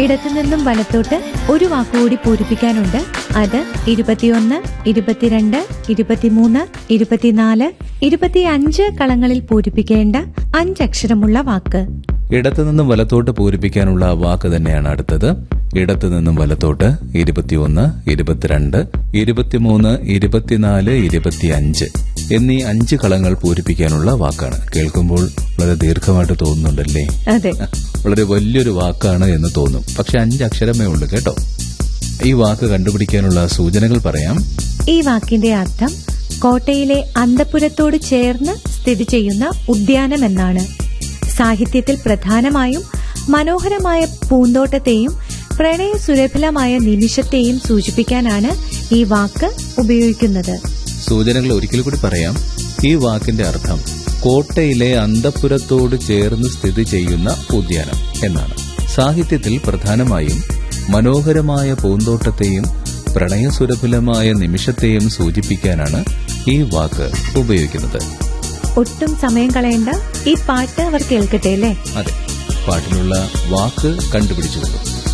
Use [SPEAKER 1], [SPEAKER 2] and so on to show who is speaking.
[SPEAKER 1] ഇടത്തുനിന്നും വലത്തോട്ട് ഒരു വാക്കുകൂടി പൂരിപ്പിക്കാനുണ്ട് അത് ഇരുപത്തിയൊന്ന് ഇരുപത്തിരണ്ട് ഇരുപത്തിമൂന്ന് ഇരുപത്തിനാല് ഇരുപത്തിയഞ്ച് കളങ്ങളിൽ പൂരിപ്പിക്കേണ്ട അഞ്ചക്ഷരമുള്ള വാക്ക്
[SPEAKER 2] ഇടത്തുനിന്നും വലത്തോട്ട് പൂരിപ്പിക്കാനുള്ള വാക്ക് തന്നെയാണ് അടുത്തത് ഇടത്തുനിന്നും വലത്തോട്ട് ഇരുപത്തിയൊന്ന് ഇരുപത്തിരണ്ട് ഇരുപത്തിമൂന്ന് ഇരുപത്തിനാല് ഇരുപത്തിയഞ്ച് എന്നീ അഞ്ച് കളങ്ങൾ പൂരിപ്പിക്കാനുള്ള വാക്കാണ് കേൾക്കുമ്പോൾ വളരെ ദീർഘമായിട്ട് തോന്നുന്നുണ്ടല്ലേ
[SPEAKER 1] അതെ
[SPEAKER 2] വളരെ വലിയൊരു വാക്കാണ് എന്ന് തോന്നും പക്ഷെ അഞ്ച് അക്ഷരമേ ഉള്ളൂ കേട്ടോ ഈ വാക്ക് കണ്ടുപിടിക്കാനുള്ള സൂചനകൾ പറയാം
[SPEAKER 1] ഈ വാക്കിന്റെ അർത്ഥം കോട്ടയിലെ അന്തപുരത്തോട് ചേർന്ന് സ്ഥിതി ചെയ്യുന്ന ഉദ്യാനം എന്നാണ് സാഹിത്യത്തിൽ പ്രധാനമായും മനോഹരമായ പൂന്തോട്ടത്തെയും പ്രണയസുലഭലമായ നിമിഷത്തെയും സൂചിപ്പിക്കാനാണ് ഈ വാക്ക് ഉപയോഗിക്കുന്നത്
[SPEAKER 2] സൂചനകൾ ഒരിക്കൽ കൂടി പറയാം ഈ വാക്കിന്റെ അർത്ഥം കോട്ടയിലെ അന്തപുരത്തോട് ചേർന്ന് സ്ഥിതി ചെയ്യുന്ന ഉദ്യാനം എന്നാണ് സാഹിത്യത്തിൽ പ്രധാനമായും മനോഹരമായ പൂന്തോട്ടത്തെയും പ്രണയസുരഭിലമായ നിമിഷത്തെയും സൂചിപ്പിക്കാനാണ് ഈ വാക്ക് ഉപയോഗിക്കുന്നത്
[SPEAKER 1] ഒട്ടും സമയം കളയേണ്ട ഈ പാട്ട് അവർ കേൾക്കട്ടെ അല്ലേ
[SPEAKER 2] അതെ പാട്ടിലുള്ള വാക്ക് കണ്ടുപിടിച്ചുകൊള്ളൂ